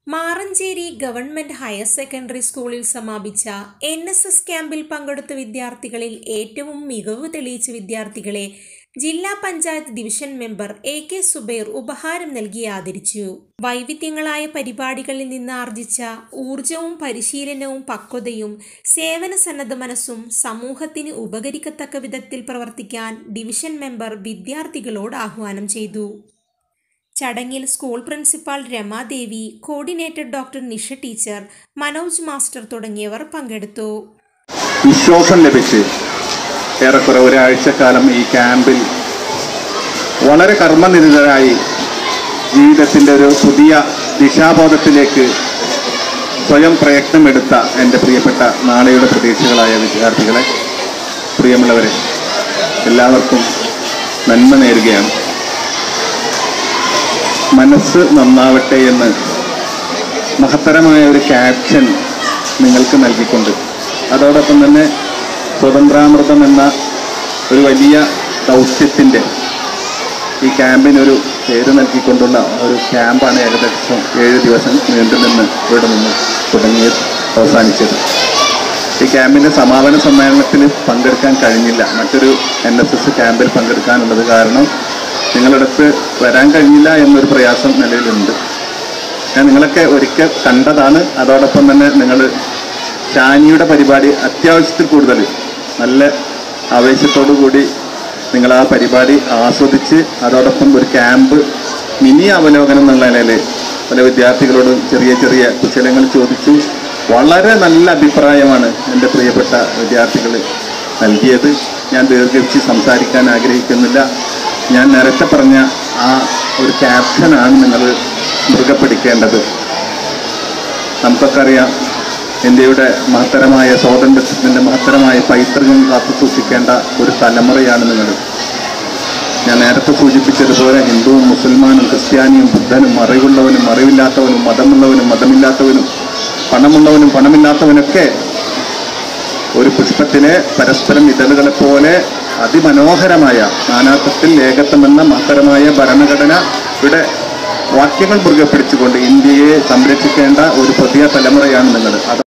Maranchery government higher secondary സ്കൂളിൽ സമാപിച്ച N S S ക്യാമ്പിൽ പങ്കെടുത്ത വിദ്യാർത്ഥികളിൽ ഏറ്റവും മികവ് തെളിയിച്ച വിദ്യാർത്ഥികളെ ജില്ലാ panchayat division member A K Zubair ഉപഹാരം നൽകി ആദരിച്ചു വൈവിധ്യങ്ങളായ പരിപാടികളിൽ നിന്ന് ആർജിച്ച ഊർജവും പരിശീലനവും പക്വതയും സേവന സന്നദ്ധ മനസ്സും സമൂഹത്തിന് ഉപകരിക്കത്തക്ക വിധത്തിൽ പ്രവർത്തിക്കാൻ ഡിവിഷൻ മെമ്പർ വിദ്യാർത്ഥികളോട് ആഹ്വാനം ചെയ്തു ചടങ്ങിൽ school principal Ramadevi coordinator doctor Nisha teacher Manoj master തുടങ്ങിയവർ പങ്കെടുത്തു വിശ്വാസം ലഭിച്ച് ഏറെക്കുറെ ഒരാഴ്ചക്കാലം ഈ ക്യാമ്പിൽ വളരെ കർമ്മനിരതരായി ജീവിതത്തിൻ്റെ ഒരു പുതിയ ദിശാബോധത്തിലേക്ക് സ്വയം പ്രയത്നമെടുത്ത എൻ്റെ പ്രിയപ്പെട്ട നാളെയുടെ പ്രതീക്ഷകളായ വിദ്യാർത്ഥികളെ പ്രിയമുള്ളവരെ എല്ലാവർക്കും നന്മ നേരുകയാണ് മനസ്സ് നന്നാവട്ടെ എന്ന് മഹത്തരമായ ഒരു ക്യാപ്ഷൻ നിങ്ങൾക്ക് നൽകിക്കൊണ്ട് അതോടൊപ്പം തന്നെ സ്വതന്ത്രാമൃതം എന്ന ഒരു വലിയ ദൗത്യത്തിൻ്റെ ഈ ക്യാമ്പിനൊരു പേര് നൽകിക്കൊണ്ടുള്ള ഒരു ക്യാമ്പാണ് ഏകദേശം ഏഴ് ദിവസം നീണ്ടുനിന്ന് ഇവിടെ നിന്ന് തുടങ്ങിയത് അവസാനിച്ചത് ഈ ക്യാമ്പിൻ്റെ സമാപന സമ്മേളനത്തിൽ പങ്കെടുക്കാൻ കഴിഞ്ഞില്ല മറ്റൊരു എൻ എസ് എസ് ക്യാമ്പിൽ പങ്കെടുക്കാനുള്ളത് കാരണം നിങ്ങളുടെ അടുത്ത് വരാൻ കഴിഞ്ഞില്ല എന്നൊരു പ്രയാസം നിലവിലുണ്ട് ഞാൻ നിങ്ങളൊക്കെ ഒരിക്കൽ കണ്ടതാണ് അതോടൊപ്പം തന്നെ നിങ്ങൾ ഷാനിയുടെ പരിപാടി അത്യാവശ്യത്തിൽ കൂടുതൽ നല്ല ആവേശത്തോടു കൂടി നിങ്ങൾ ആ പരിപാടി ആസ്വദിച്ച് അതോടൊപ്പം ഒരു ക്യാമ്പ് മിനി അവലോകനം എന്നുള്ള നിലയിൽ പല വിദ്യാർത്ഥികളോടും ചെറിയ ചെറിയ കുശലങ്ങൾ ചോദിച്ചു വളരെ നല്ല അഭിപ്രായമാണ് എൻ്റെ പ്രിയപ്പെട്ട വിദ്യാർത്ഥികൾ നൽകിയത് ഞാൻ ദീർഘിച്ച് സംസാരിക്കാൻ ആഗ്രഹിക്കുന്നില്ല ഞാൻ നേരത്തെ പറഞ്ഞ ആ ഒരു ക്യാപ്ഷനാണ് നിങ്ങൾ മുറുകെ പിടിക്കേണ്ടത് നമുക്കൊക്കെ അറിയാം ഇന്ത്യയുടെ മഹത്തരമായ സ്വാതന്ത്ര്യത്തിൻ്റെ മഹത്തരമായ പൈതൃകം കാത്തു സൂക്ഷിക്കേണ്ട ഒരു തലമുറയാണ് നിങ്ങൾ ഞാൻ നേരത്തെ സൂചിപ്പിച്ചതുപോലെ ഹിന്ദുവും മുസൽമാനും ക്രിസ്ത്യാനിയും ബുദ്ധനും അറിവുള്ളവനും അറിവില്ലാത്തവനും മതമുള്ളവനും മതമില്ലാത്തവനും പണമുള്ളവനും പണമില്ലാത്തവനൊക്കെ ഒരു പുഷ്പത്തിലെ പരസ്പരം ഇതളുകളെ പോലെ അതിമനോഹരമായ നാനാത്വത്തിൽ ഏകത്വമെന്ന മഹത്തരമായ ഭരണഘടന ഇവിടെ വാക്യങ്ങൾ മുറുകെ പിടിച്ചുകൊണ്ട് ഇന്ത്യയെ സംരക്ഷിക്കേണ്ട ഒരു പുതിയ തലമുറയാണ് നിങ്ങൾ അത്